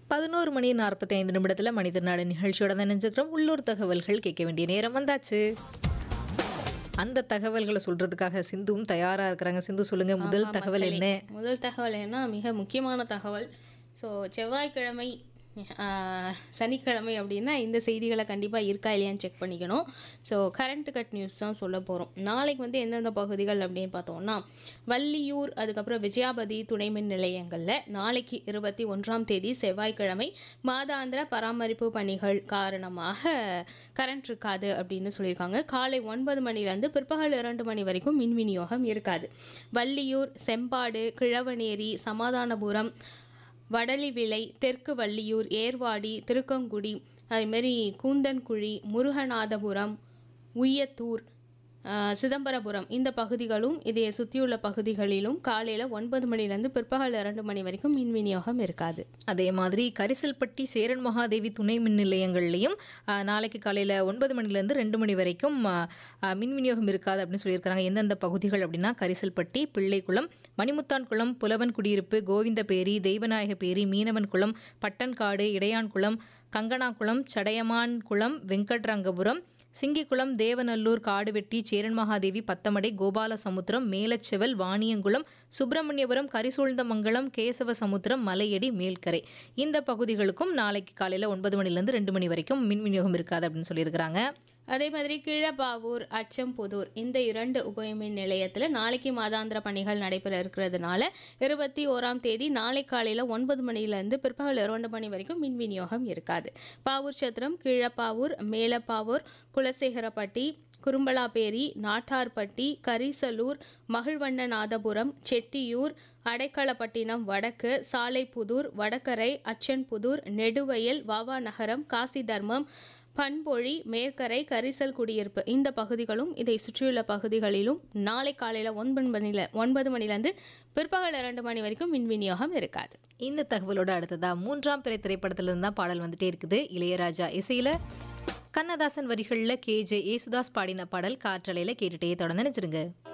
பதினோரு மணி நாற்பத்தி ஐந்து நிமிடத்தில் மனித நாடு நிகழ்ச்சியோட தான் நினைஞ்சுக்கிறோம் உள்ளூர் தகவல்கள் கேட்க வேண்டிய நேரம் வந்தாச்சு அந்த தகவல்களை சொல்றதுக்காக சிந்துவும் தயாரா இருக்கிறாங்க சிந்து சொல்லுங்க முதல் ஆமா, தகவல் மக்களே. என்ன முதல் தகவல் என்ன மிக முக்கியமான தகவல் ஸோ செவ்வாய்க்கிழமை ஆஹ், சனிக்கிழமை அப்படின்னா இந்த செய்திகளை கண்டிப்பாக இருக்கா இல்லையான்னு செக் பண்ணிக்கணும் ஸோ கரண்ட் கட் நியூஸ் தான் சொல்ல போகிறோம் நாளைக்கு வந்து எந்தெந்த பகுதிகள் அப்படின்னு பார்த்தோம்னா வள்ளியூர் அதுக்கப்புறம் விஜயாபதி துணை மின் நிலையங்களில் நாளைக்கு இருபத்தி ஒன்றாம் தேதி செவ்வாய்க்கிழமை மாதாந்திர பராமரிப்பு பணிகள் காரணமாக கரண்ட் இருக்காது அப்படின்னு சொல்லியிருக்காங்க காலை ஒன்பது மணிலேருந்து பிற்பகல் இரண்டு மணி வரைக்கும் மின் விநியோகம் இருக்காது வள்ளியூர் செம்பாடு கிழவனேரி சமாதானபுரம் வடலிவிளை தெற்கு வள்ளியூர் ஏர்வாடி திருக்கங்குடி அதேமாரி கூந்தன்குழி முருகநாதபுரம் உய்யத்தூர் ஆஹ், சிதம்பரபுரம் இந்த பகுதிகளும் இதை சுற்றியுள்ள பகுதிகளிலும் காலையில் ஒன்பது மணிலேருந்து பிற்பகல் இரண்டு மணி வரைக்கும் மின் விநியோகம் இருக்காது அதே மாதிரி கரிசல்பட்டி சேரன் மகாதேவி துணை மின் நிலையங்கள்லையும் ஆ, நாளைக்கு காலையில் ஒன்பது மணிலேருந்து ரெண்டு மணி வரைக்கும் ஆ, ஆ, மின் விநியோகம் இருக்காது அப்படின்னு சொல்லியிருக்காங்க எந்தெந்த பகுதிகள் அப்படின்னா கரிசல்பட்டி பிள்ளைக்குளம் மணிமுத்தான்குளம் புலவன் குடியிருப்பு கோவிந்தபேரி தெய்வநாயகப்பேரி மீனவன்குளம் பட்டன்காடு இடையான்குளம் கங்கனாகுளம் சடையமான்குளம் வெங்கட்ரங்கபுரம் சிங்கிக்குளம் தேவநல்லூர் காடுவெட்டி சேரன் மகாதேவி பத்தமடை கோபாலசமுத்திரம் மேலச்செவல் வாணியங்குளம் சுப்பிரமணியபுரம் கரிசூழ்ந்தமங்கலம் கேசவ சமுத்திரம் மலையடி மேல்கரை இந்த பகுதிகளுக்கும் நாளைக்கு காலையில் ஒன்பது மணிலேருந்து ரெண்டு மணி வரைக்கும் மின் விநியோகம் இருக்காது அப்படின்னு சொல்லியிருக்கிறாங்க அதே மாதிரி கீழப்பாவூர் அச்சம்புதூர் இந்த இரண்டு உபயமின் நிலையத்தில் நாளைக்கு மாதாந்திர பணிகள் நடைபெற இருக்கிறதுனால இருபத்தி ஓராம் தேதி நாளை காலையில் ஒன்பது மணிலேருந்து பிற்பகல் இரண்டு மணி வரைக்கும் மின் விநியோகம் இருக்காது பாவூர் சத்திரம் கீழப்பாவூர் மேலப்பாவூர் குலசேகரப்பட்டி குறும்பலாப்பேரி நாட்டார்பட்டி கரிசலூர் மகிழ்வண்ணநாதபுரம் செட்டியூர் அடைக்கலப்பட்டினம் வடக்கு சாலைப்புதூர் வடகரை அச்சன்புதூர் நெடுவயல் வாவா நகரம் காசி தர்மம் பண்பொழி மேற்கரை கரிசல் குடியிருப்பு இந்த பகுதிகளும் இதை சுற்றியுள்ள பகுதிகளிலும் நாளை காலையில் ஒன்பது மணில ஒன்பது மணிலேருந்து பிற்பகல் இரண்டு மணி வரைக்கும் மின் விநியோகம் இருக்காது இந்த தகவலோட அடுத்ததா மூன்றாம் பிறை திரைப்படத்துல இருந்தா பாடல் வந்துட்டே இருக்குது இளையராஜா இசையில கண்ணதாசன் வரிகளில் கே ஜே ஏசுதாஸ் பாடின பாடல் காற்றலையில கேட்டுட்டே தொடர்ந்து நினைச்சிருங்க